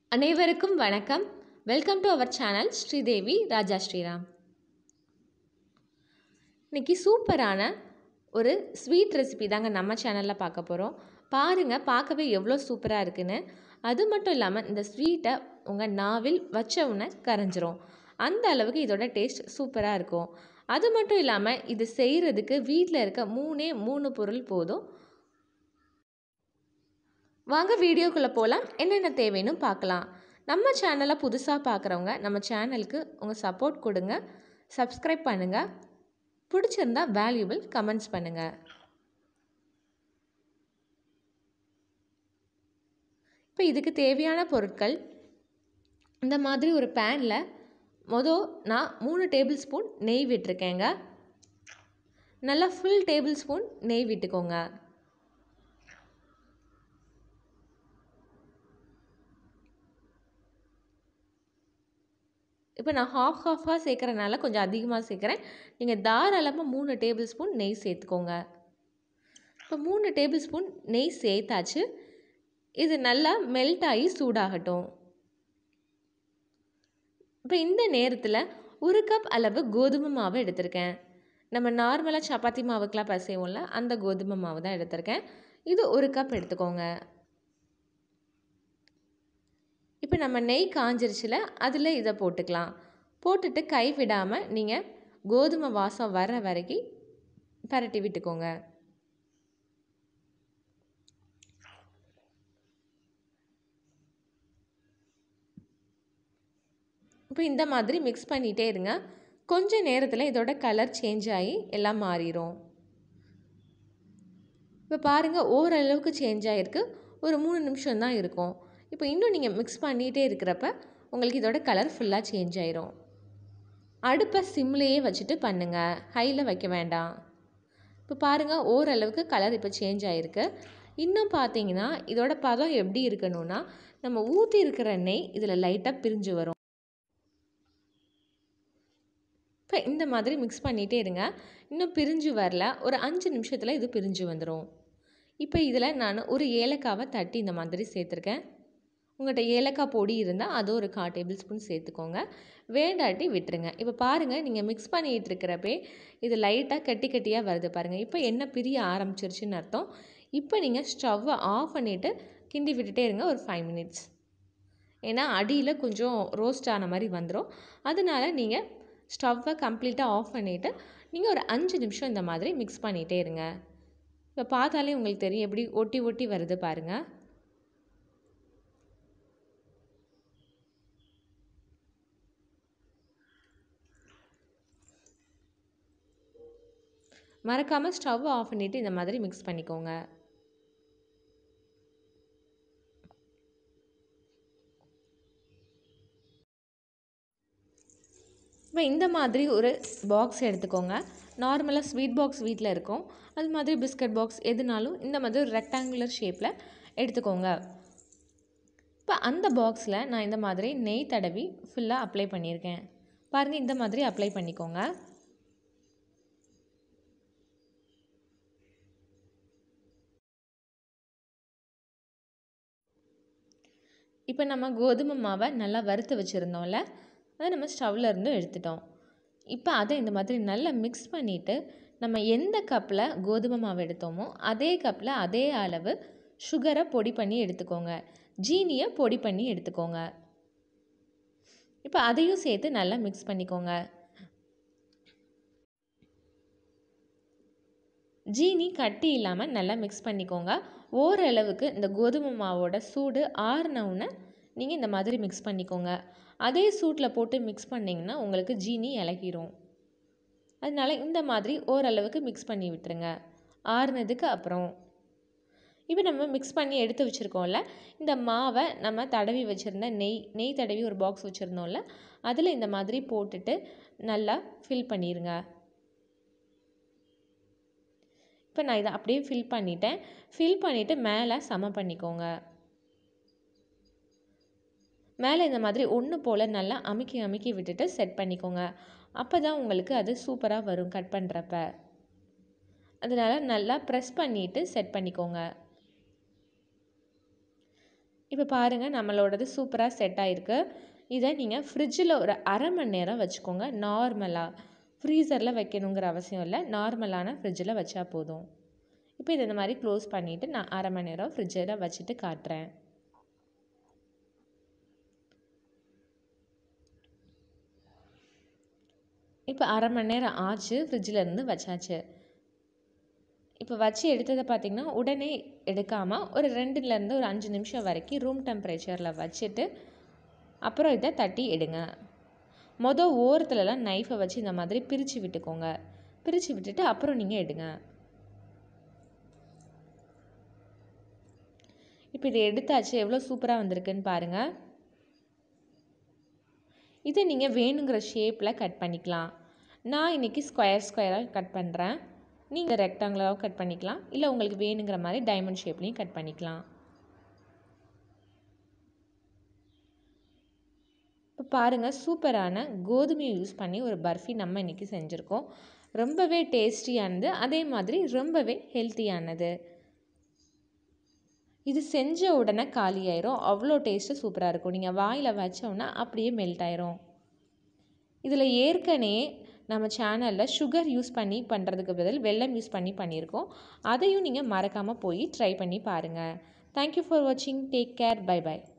அனைவருக்கும் வணக்கம் welcome to our channel Sridevi Raja Sriram இன்னைக்கு சூப்பரான ஒரு ஸ்வீட் ரெசிபி தாங்க நம்ம சேனலில் பார்க்க போகிறோம் பாருங்கள் பார்க்கவே எவ்வளோ சூப்பராக இருக்குன்னு அது மட்டும் இல்லாமல் இந்த ஸ்வீட்டை உங்கள் நாவில் வச்ச உடனே கரைஞ்சிரும் அந்த அளவுக்கு இதோட டேஸ்ட் சூப்பராக இருக்கும் அது மட்டும் இல்லாமல் இது செய்கிறதுக்கு வீட்டில் இருக்க மூணே மூணு பொருள் போதும் வாங்க வீடியோக்குள்ளே போகலாம் என்னென்ன தேவைன்னு பார்க்கலாம் நம்ம சேனலை புதுசாக பார்க்குறவங்க நம்ம சேனலுக்கு உங்கள் சப்போர்ட் கொடுங்க சப்ஸ்கிரைப் பண்ணுங்கள் பிடிச்சிருந்தா வேல்யூபிள் கமெண்ட்ஸ் பண்ணுங்கள் இப்போ இதுக்கு தேவையான பொருட்கள் இந்த மாதிரி ஒரு பேனில் மொதல் நான் மூணு டேபிள் ஸ்பூன் நெய் விட்டுருக்கேங்க நல்லா ஃபுல் டேபிள் ஸ்பூன் நெய் விட்டுக்கோங்க இப்போ நான் ஹாஃப் ஹாஃபாக சேர்க்குறனால கொஞ்சம் அதிகமாக சேர்க்குறேன் நீங்கள் தாராளமாக மூணு டேபிள் ஸ்பூன் நெய் சேர்த்துக்கோங்க இப்போ மூணு டேபிள் ஸ்பூன் நெய் சேர்த்தாச்சு இது நல்லா மெல்ட் ஆகி சூடாகட்டும் இப்போ இந்த நேரத்தில் ஒரு கப் அளவு கோதுமை மாவு எடுத்திருக்கேன் நம்ம நார்மலாக சப்பாத்தி மாவுக்கெலாம் பசைவோம்ல அந்த கோதுமை மாவு தான் எடுத்திருக்கேன் இது ஒரு கப் எடுத்துக்கோங்க இப்போ நம்ம நெய் காஞ்சிருச்சுல அதில் இதை போட்டுக்கலாம் போட்டுட்டு கை விடாமல் நீங்கள் கோதுமை வாசம் வர்ற வரைக்கும் பரட்டி விட்டுக்கோங்க இப்போ இந்த மாதிரி மிக்ஸ் பண்ணிகிட்டே இருங்க கொஞ்ச நேரத்தில் இதோட கலர் சேஞ்ச் ஆகி எல்லாம் மாறிடும் இப்போ பாருங்கள் ஓரளவுக்கு சேஞ்ச் ஆகிருக்கு ஒரு மூணு நிமிஷம் தான் இருக்கும் இப்போ இன்னும் நீங்கள் மிக்ஸ் பண்ணிகிட்டே இருக்கிறப்ப உங்களுக்கு இதோட கலர் ஃபுல்லாக சேஞ்ச் ஆயிரும் அடுப்பை சிம்லேயே வச்சுட்டு பண்ணுங்கள் ஹையில் வைக்க வேண்டாம் இப்போ பாருங்கள் ஓரளவுக்கு கலர் இப்போ சேஞ்ச் ஆகிருக்கு இன்னும் பார்த்தீங்கன்னா இதோட பதம் எப்படி இருக்கணும்னா நம்ம ஊற்றி இருக்கிற நெய் இதில் லைட்டாக பிரிஞ்சு வரும் இப்போ இந்த மாதிரி மிக்ஸ் பண்ணிகிட்டே இருங்க இன்னும் பிரிஞ்சு வரல ஒரு அஞ்சு நிமிஷத்தில் இது பிரிஞ்சு வந்துடும் இப்போ இதில் நான் ஒரு ஏலக்காவை தட்டி இந்த மாதிரி சேர்த்துருக்கேன் உங்கள்கிட்ட ஏலக்காய் பொடி இருந்தால் அது ஒரு கால் டேபிள் ஸ்பூன் சேர்த்துக்கோங்க வேண்டாட்டி விட்டுருங்க இப்போ பாருங்கள் நீங்கள் மிக்ஸ் பண்ணிகிட்டு இருக்கிறப்பே இது லைட்டாக கட்டி கட்டியாக வருது பாருங்கள் இப்போ எண்ணெய் பிரிய ஆரம்பிச்சிருச்சுன்னு அர்த்தம் இப்போ நீங்கள் ஸ்டவ்வை ஆஃப் பண்ணிவிட்டு கிண்டி விட்டுட்டே இருங்க ஒரு ஃபைவ் மினிட்ஸ் ஏன்னா அடியில் கொஞ்சம் ரோஸ்ட் ஆன மாதிரி வந்துடும் அதனால நீங்கள் ஸ்டவ்வை கம்ப்ளீட்டாக ஆஃப் பண்ணிவிட்டு நீங்கள் ஒரு அஞ்சு நிமிஷம் இந்த மாதிரி மிக்ஸ் பண்ணிகிட்டே இருங்க இப்போ பார்த்தாலே உங்களுக்கு தெரியும் எப்படி ஒட்டி ஒட்டி வருது பாருங்கள் மறக்காமல் ஸ்டவ் ஆஃப் பண்ணிவிட்டு இந்த மாதிரி மிக்ஸ் பண்ணிக்கோங்க இப்போ இந்த மாதிரி ஒரு பாக்ஸ் எடுத்துக்கோங்க நார்மலாக ஸ்வீட் பாக்ஸ் வீட்டில் இருக்கும் அது மாதிரி பிஸ்கட் பாக்ஸ் எதுனாலும் இந்த மாதிரி ஒரு ரெக்டாங்குலர் ஷேப்பில் எடுத்துக்கோங்க இப்போ அந்த பாக்ஸில் நான் இந்த மாதிரி நெய் தடவி ஃபுல்லாக அப்ளை பண்ணியிருக்கேன் பாருங்கள் இந்த மாதிரி அப்ளை பண்ணிக்கோங்க இப்போ நம்ம கோதுமை மாவை நல்லா வறுத்து வச்சுருந்தோம்ல அதை நம்ம ஸ்டவ்வில் இருந்து எடுத்துட்டோம் இப்போ அதை இந்த மாதிரி நல்லா மிக்ஸ் பண்ணிவிட்டு நம்ம எந்த கப்பில் கோதுமை மாவு எடுத்தோமோ அதே கப்பில் அதே அளவு சுகரை பொடி பண்ணி எடுத்துக்கோங்க ஜீனியை பொடி பண்ணி எடுத்துக்கோங்க இப்போ அதையும் சேர்த்து நல்லா மிக்ஸ் பண்ணிக்கோங்க ஜீனி கட்டி இல்லாமல் நல்லா மிக்ஸ் பண்ணிக்கோங்க ஓரளவுக்கு இந்த கோதுமை மாவோட சூடு ஆறுனவுடனே நீங்கள் இந்த மாதிரி மிக்ஸ் பண்ணிக்கோங்க அதே சூட்டில் போட்டு மிக்ஸ் பண்ணிங்கன்னா உங்களுக்கு ஜீனி இலகிரும் அதனால் இந்த மாதிரி ஓரளவுக்கு மிக்ஸ் பண்ணி விட்டுருங்க ஆறுனதுக்கு அப்புறம் இப்போ நம்ம மிக்ஸ் பண்ணி எடுத்து வச்சுருக்கோம்ல இந்த மாவை நம்ம தடவி வச்சுருந்த நெய் நெய் தடவி ஒரு பாக்ஸ் வச்சுருந்தோம்ல அதில் இந்த மாதிரி போட்டுட்டு நல்லா ஃபில் பண்ணிடுங்க இப்போ நான் இதை அப்படியே ஃபில் பண்ணிட்டேன் ஃபில் பண்ணிவிட்டு மேலே சம பண்ணிக்கோங்க மேலே இந்த மாதிரி ஒன்று போல் நல்லா அமுக்கி அமுக்கி விட்டுட்டு செட் பண்ணிக்கோங்க அப்போ தான் உங்களுக்கு அது சூப்பராக வரும் கட் பண்ணுறப்ப அதனால் நல்லா ப்ரெஸ் பண்ணிவிட்டு செட் பண்ணிக்கோங்க இப்போ பாருங்கள் நம்மளோடது சூப்பராக செட் ஆகிருக்கு இதை நீங்கள் ஃப்ரிட்ஜில் ஒரு அரை மணி நேரம் வச்சுக்கோங்க நார்மலாக ஃப்ரீசரில் வைக்கணுங்கிற அவசியம் இல்லை நார்மலான ஃப்ரிட்ஜில் வச்சா போதும் இப்போ இதை இந்த மாதிரி க்ளோஸ் பண்ணிவிட்டு நான் அரை மணி நேரம் ஃப்ரிட்ஜில் வச்சுட்டு காட்டுறேன் இப்போ அரை மணி நேரம் ஆச்சு ஃப்ரிட்ஜில் இருந்து வச்சாச்சு இப்போ வச்சு எடுத்ததை பார்த்திங்கன்னா உடனே எடுக்காமல் ஒரு ரெண்டுலேருந்து ஒரு அஞ்சு நிமிஷம் வரைக்கும் ரூம் டெம்பரேச்சரில் வச்சுட்டு அப்புறம் இதை தட்டி எடுங்க மொதல் ஓரத்துலலாம் நைஃபை வச்சு இந்த மாதிரி பிரித்து விட்டுக்கோங்க பிரித்து விட்டுட்டு அப்புறம் நீங்கள் எடுங்க இப்போ இதை எடுத்தாச்சு எவ்வளோ சூப்பராக வந்திருக்குன்னு பாருங்கள் இதை நீங்கள் வேணுங்கிற ஷேப்பில் கட் பண்ணிக்கலாம் நான் இன்றைக்கி ஸ்கொயர் ஸ்கொயராக கட் பண்ணுறேன் நீங்கள் ரெக்டாங்குலராகவும் கட் பண்ணிக்கலாம் இல்லை உங்களுக்கு வேணுங்கிற மாதிரி டைமண்ட் ஷேப்லேயும் கட் பண்ணிக்கலாம் இப்போ பாருங்கள் சூப்பரான கோதுமையை யூஸ் பண்ணி ஒரு பர்ஃபி நம்ம இன்றைக்கி செஞ்சுருக்கோம் ரொம்பவே டேஸ்டியானது அதே மாதிரி ரொம்பவே ஹெல்த்தியானது இது செஞ்ச உடனே காலி ஆயிரும் அவ்வளோ டேஸ்ட்டு சூப்பராக இருக்கும் நீங்கள் வாயில் வச்சோன்னா அப்படியே மெல்ட் ஆயிரும் இதில் ஏற்கனவே நம்ம சேனலில் சுகர் யூஸ் பண்ணி பண்ணுறதுக்கு பதில் வெல்லம் யூஸ் பண்ணி பண்ணியிருக்கோம் அதையும் நீங்கள் மறக்காமல் போய் ட்ரை பண்ணி பாருங்கள் தேங்க்யூ ஃபார் வாட்சிங் டேக் கேர் பை பை